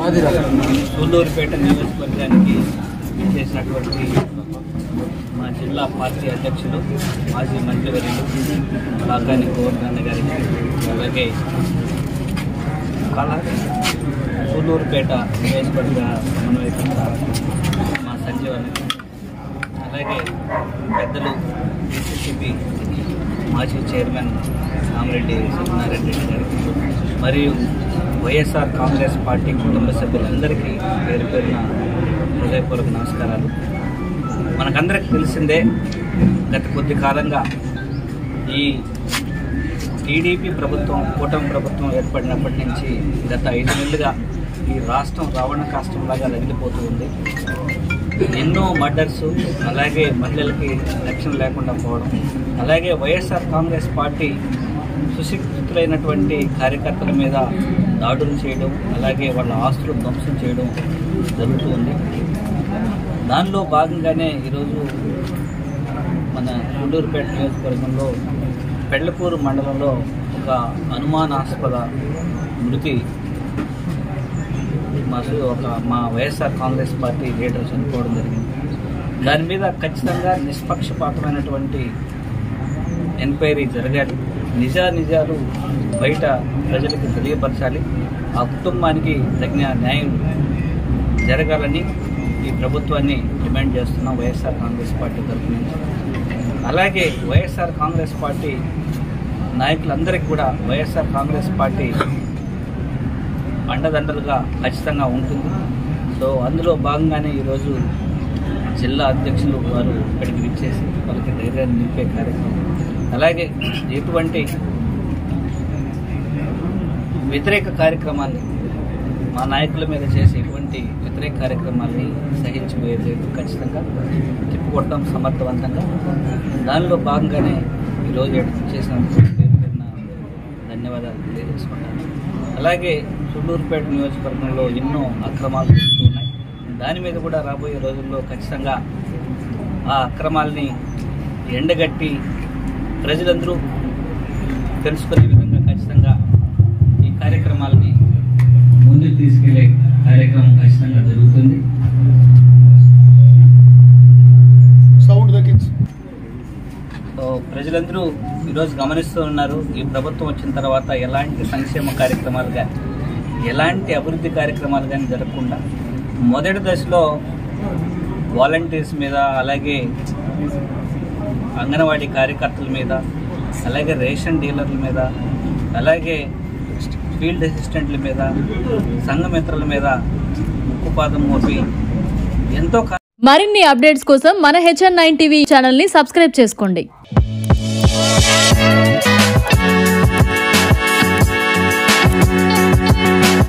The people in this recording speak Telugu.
సూళ్ళూరుపేట నియోజకవర్గానికి చేసినటువంటి మా జిల్లా పార్టీ అధ్యక్షులు మాజీ మంత్రివర్యులు కాకాని గోవర్ధన్ గారికి అలాగే కళ సూళ్ళూరుపేట నియోజకవర్గ సమన్వయకర్త మా సంజీవన్ అలాగే పెద్దలు డిసిసిపి మాజీ చైర్మన్ రామరెడ్డి సత్యనారాయణ రెడ్డి గారికి మరియు వైఎస్ఆర్ కాంగ్రెస్ పార్టీ కుటుంబ సభ్యులందరికీ పేరు పేరున హృదయపూర్వక నమస్కారాలు మనకందరికి తెలిసిందే గత కొద్ది కాలంగా ఈ టీడీపీ ప్రభుత్వం కూటమి ప్రభుత్వం ఏర్పడినప్పటి నుంచి గత ఐదు నెలలుగా ఈ రాష్ట్రం రావణ కాష్టంలాగా రగిలిపోతూ ఉంది ఎన్నో మర్డర్స్ అలాగే మహిళలకి రక్షణ లేకుండా పోవడం అలాగే వైఎస్ఆర్ కాంగ్రెస్ పార్టీ సుశిక్షితులైనటువంటి కార్యకర్తల మీద దాడులు చేయడం అలాగే వాళ్ళ ఆస్తులు ధ్వంసం చేయడం జరుగుతూ ఉంది దానిలో భాగంగానే ఈరోజు మన గుండూరుపేట నియోజకవర్గంలో పెళ్లపూరు మండలంలో ఒక అనుమానాస్పద మృతి మా సు- ఒక మా వైఎస్ఆర్ కాంగ్రెస్ పార్టీ లీడర్ చనిపోవడం జరిగింది దాని మీద ఖచ్చితంగా నిష్పక్షపాతమైనటువంటి ఎంక్వైరీ జరగాలి నిజా నిజాలు బయట ప్రజలకు తెలియపరచాలి ఆ కుటుంబానికి తగిన న్యాయం జరగాలని ఈ ప్రభుత్వాన్ని డిమాండ్ చేస్తున్నాం వైఎస్ఆర్ కాంగ్రెస్ పార్టీ తరఫు నుంచి అలాగే వైఎస్ఆర్ కాంగ్రెస్ పార్టీ నాయకులందరికీ కూడా వైఎస్ఆర్ కాంగ్రెస్ పార్టీ అండదండలుగా ఖచ్చితంగా ఉంటుంది సో అందులో భాగంగానే ఈరోజు జిల్లా అధ్యక్షులు వారు ఇక్కడికి విచ్చేసి వాళ్ళకి ధైర్యాన్ని నింపే కార్యక్రమం అలాగే ఎటువంటి వ్యతిరేక కార్యక్రమాన్ని మా నాయకుల మీద చేసే ఎటువంటి వ్యతిరేక కార్యక్రమాల్ని సహించిపోయేది లేదు ఖచ్చితంగా తిప్పుకొట్టడం సమర్థవంతంగా దానిలో భాగంగానే ఈరోజు చేసినందుకు పేరు పేరున ధన్యవాదాలు తెలియజేసుకుంటాను అలాగే సుళ్ళూరుపేట నియోజకవర్గంలో ఎన్నో అక్రమాలు జరుగుతూ ఉన్నాయి దాని మీద కూడా రాబోయే రోజుల్లో ఖచ్చితంగా ఆ అక్రమాల్ని ఎండగట్టి ప్రజలందరూ తెలుసుకునే విధంగా ఖచ్చితంగా ఈ కార్యక్రమాలని ముందుకు తీసుకెళ్లే కార్యక్రమం ఖచ్చితంగా జరుగుతుంది సౌండ్ తగ్గించు సో ప్రజలందరూ ఈరోజు గమనిస్తూ ఉన్నారు ఈ ప్రభుత్వం వచ్చిన తర్వాత ఎలాంటి సంక్షేమ కార్యక్రమాలు కానీ ఎలాంటి అభివృద్ధి కార్యక్రమాలు కానీ జరగకుండా మొదటి దశలో వాలంటీర్స్ మీద అలాగే అంగన్వాడీ కార్యకర్తల మీద అలాగే రేషన్ డీలర్ల మీద అలాగే ఫీల్డ్ అసిస్టెంట్ల మీద సంఘమిత్రుల మీద ఉక్కుపాదం మోపి ఎంతో కా- మరిన్ని అప్డేట్స్ కోసం మన హెచ్ఎన్ నైన్ టీవీ ఛానల్ని సబ్స్క్రైబ్ చేసుకోండి